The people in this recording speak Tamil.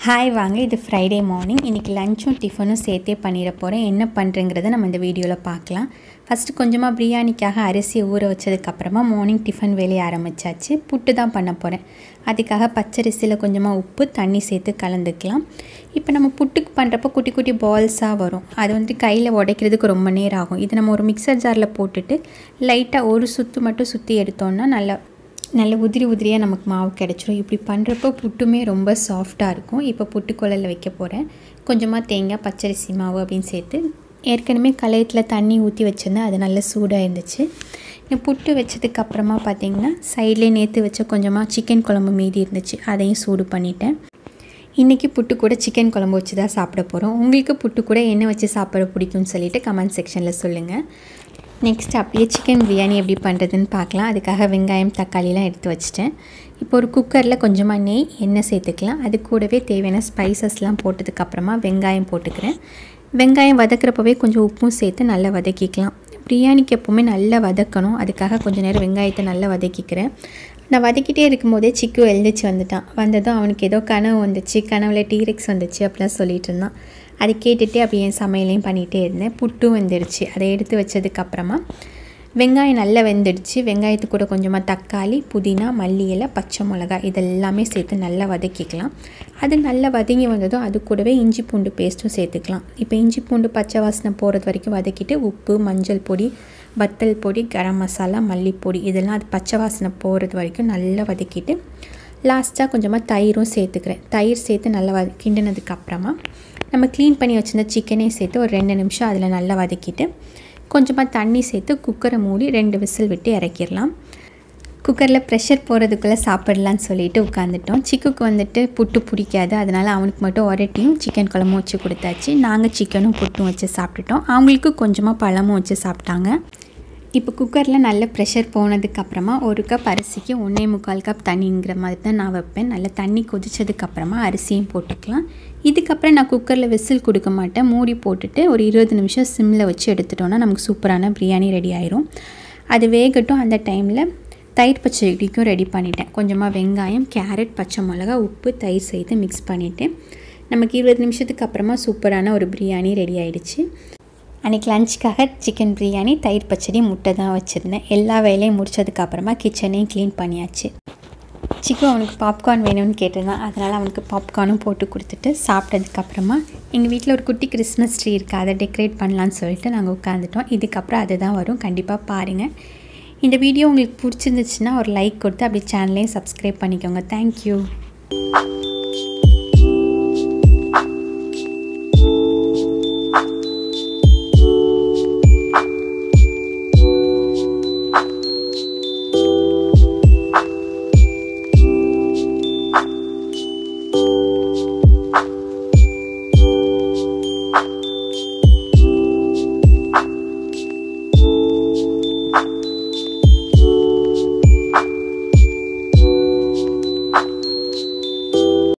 ஹாய் வாங்க இது ஃப்ரைடே மார்னிங் இன்றைக்கி லஞ்சும் டிஃபனும் சேர்த்தே பண்ணிட போகிறேன் என்ன பண்ணுறேங்கிறத நம்ம இந்த வீடியோவில் பார்க்கலாம் ஃபஸ்ட்டு கொஞ்சமாக பிரியாணிக்காக அரிசியை ஊற வச்சதுக்கப்புறமா மார்னிங் டிஃபன் வேலையை ஆரம்பித்தாச்சு புட்டு தான் பண்ண போகிறேன் அதுக்காக பச்சரிசியில் கொஞ்சமாக உப்பு தண்ணி சேர்த்து கலந்துக்கலாம் இப்போ நம்ம புட்டுக்கு பண்ணுறப்போ குட்டி குட்டி பால்ஸாக வரும் அது வந்து கையில் உடைக்கிறதுக்கு ரொம்ப நேரம் ஆகும் இது நம்ம ஒரு மிக்சர் ஜாரில் போட்டுட்டு லைட்டாக ஒரு சுற்று மட்டும் சுற்றி எடுத்தோன்னா நல்லா நல்ல உதிரி உதிரியாக நமக்கு மாவு கிடச்சிரும் இப்படி பண்ணுறப்போ புட்டுமே ரொம்ப சாஃப்டாக இருக்கும் இப்போ புட்டு குழலில் வைக்க போகிறேன் கொஞ்சமாக தேங்காய் பச்சரிசி மாவு அப்படின்னு சேர்த்து ஏற்கனவே கலையத்தில் தண்ணி ஊற்றி வச்சுருந்தேன் அது நல்ல சூடாக இருந்துச்சு இந்த புட்டு வச்சதுக்கு அப்புறமா பார்த்திங்கன்னா சைட்லேயே நேற்று வச்ச கொஞ்சமாக சிக்கன் குழம்பு மீதி இருந்துச்சு அதையும் சூடு பண்ணிட்டேன் இன்றைக்கி புட்டு கூட சிக்கன் குழம்பு வச்சு தான் சாப்பிட போகிறோம் உங்களுக்கு புட்டு கூட என்ன வச்சு சாப்பிட பிடிக்கும்னு சொல்லிட்டு கமெண்ட் செக்ஷனில் சொல்லுங்கள் நெக்ஸ்ட் அப்படியே சிக்கன் பிரியாணி எப்படி பண்ணுறதுன்னு பார்க்கலாம் அதுக்காக வெங்காயம் தக்காளிலாம் எடுத்து வச்சிட்டேன் இப்போ ஒரு குக்கரில் கொஞ்சமாக நெய் எண்ணெய் சேர்த்துக்கலாம் அது கூடவே தேவையான ஸ்பைசஸ்லாம் போட்டதுக்கப்புறமா வெங்காயம் போட்டுக்கிறேன் வெங்காயம் வதக்கிறப்பவே கொஞ்சம் உப்பும் சேர்த்து நல்லா வதக்கிக்கலாம் பிரியாணிக்கு எப்போவுமே நல்லா வதக்கணும் அதுக்காக கொஞ்சம் நேரம் வெங்காயத்தை நல்லா வதக்கிக்கிறேன் நான் வதக்கிட்டே இருக்கும்போதே சிக்கு எழுந்திரிச்சு வந்துட்டான் வந்ததும் அவனுக்கு ஏதோ கனவு வந்துச்சு கனவுல டீரெக்ஸ் வந்துச்சு அப்படிலாம் சொல்லிட்டு இருந்தான் அதை கேட்டுகிட்டே அப்படியே என் சமையலையும் பண்ணிகிட்டே இருந்தேன் புட்டும் வெந்துடுச்சு அதை எடுத்து வச்சதுக்கப்புறமா வெங்காயம் நல்லா வெந்துடுச்சு வெங்காயத்து கூட கொஞ்சமாக தக்காளி புதினா மல்லி இலை பச்சை மிளகா இதெல்லாமே சேர்த்து நல்லா வதக்கிக்கலாம் அது நல்லா வதங்கி வந்ததும் அது கூடவே இஞ்சி பூண்டு பேஸ்ட்டும் சேர்த்துக்கலாம் இப்போ இஞ்சி பூண்டு பச்சை வாசனை போகிறது வரைக்கும் வதக்கிட்டு உப்பு மஞ்சள் பொடி வத்தல் பொடி கரம் மசாலா மல்லிப்பொடி இதெல்லாம் அது பச்சை வாசனை போகிறது வரைக்கும் நல்லா வதக்கிட்டு லாஸ்ட்டாக கொஞ்சமாக தயிரும் சேர்த்துக்கிறேன் தயிர் சேர்த்து நல்லா வத கிண்டினதுக்கப்புறமா நம்ம க்ளீன் பண்ணி வச்சுருந்த சிக்கனையும் சேர்த்து ஒரு ரெண்டு நிமிஷம் அதில் நல்லா வதக்கிட்டு கொஞ்சமாக தண்ணி சேர்த்து குக்கரை மூடி ரெண்டு விசில் விட்டு இறக்கிடலாம் குக்கரில் ப்ரெஷர் போகிறதுக்குள்ளே சாப்பிடலான்னு சொல்லிட்டு உட்காந்துட்டோம் சிக்குக்கு வந்துட்டு புட்டு பிடிக்காது அதனால் அவனுக்கு மட்டும் ஒரட்டியும் சிக்கன் குழம்பும் வச்சு கொடுத்தாச்சு நாங்கள் சிக்கனும் புட்டும் வச்சு சாப்பிட்டுட்டோம் அவங்களுக்கு கொஞ்சமாக பழமும் வச்சு சாப்பிட்டாங்க இப்போ குக்கரில் நல்ல ப்ரெஷர் போனதுக்கப்புறமா ஒரு கப் அரிசிக்கு ஒன்றே முக்கால் கப் தண்ணிங்கிற மாதிரி தான் நான் வைப்பேன் நல்லா தண்ணி கொதிச்சதுக்கப்புறமா அரிசியும் போட்டுக்கலாம் இதுக்கப்புறம் நான் குக்கரில் விசில் கொடுக்க மாட்டேன் மூடி போட்டுட்டு ஒரு இருபது நிமிஷம் சிம்மில் வச்சு எடுத்துட்டோன்னா நமக்கு சூப்பரான பிரியாணி ரெடி ஆயிரும் அது வேகட்டும் அந்த டைமில் தயிர் பச்சடிக்கும் ரெடி பண்ணிட்டேன் கொஞ்சமாக வெங்காயம் கேரட் பச்சை மிளகா உப்பு தயிர் சேர்த்து மிக்ஸ் பண்ணிவிட்டு நமக்கு இருபது நிமிஷத்துக்கு அப்புறமா சூப்பரான ஒரு பிரியாணி ரெடி ஆயிடுச்சு அன்றைக்கி லஞ்சுக்காக சிக்கன் பிரியாணி தயிர் பச்சடி முட்டை தான் வச்சுருந்தேன் எல்லா வேலையும் முடிச்சதுக்கப்புறமா கிச்சனையும் க்ளீன் பண்ணியாச்சு சிக்கு அவனுக்கு பாப்கார்ன் வேணும்னு கேட்டிருந்தான் அதனால் அவனுக்கு பாப்கார்னும் போட்டு கொடுத்துட்டு சாப்பிட்டதுக்கப்புறமா எங்கள் வீட்டில் ஒரு குட்டி கிறிஸ்மஸ் ட்ரீ இருக்குது அதை டெக்கரேட் பண்ணலான்னு சொல்லிட்டு நாங்கள் உட்காந்துட்டோம் இதுக்கப்புறம் அதுதான் வரும் கண்டிப்பாக பாருங்கள் இந்த வீடியோ உங்களுக்கு பிடிச்சிருந்துச்சுன்னா ஒரு லைக் கொடுத்து அப்படியே சேனலையும் சப்ஸ்கிரைப் பண்ணிக்கோங்க தேங்க்யூ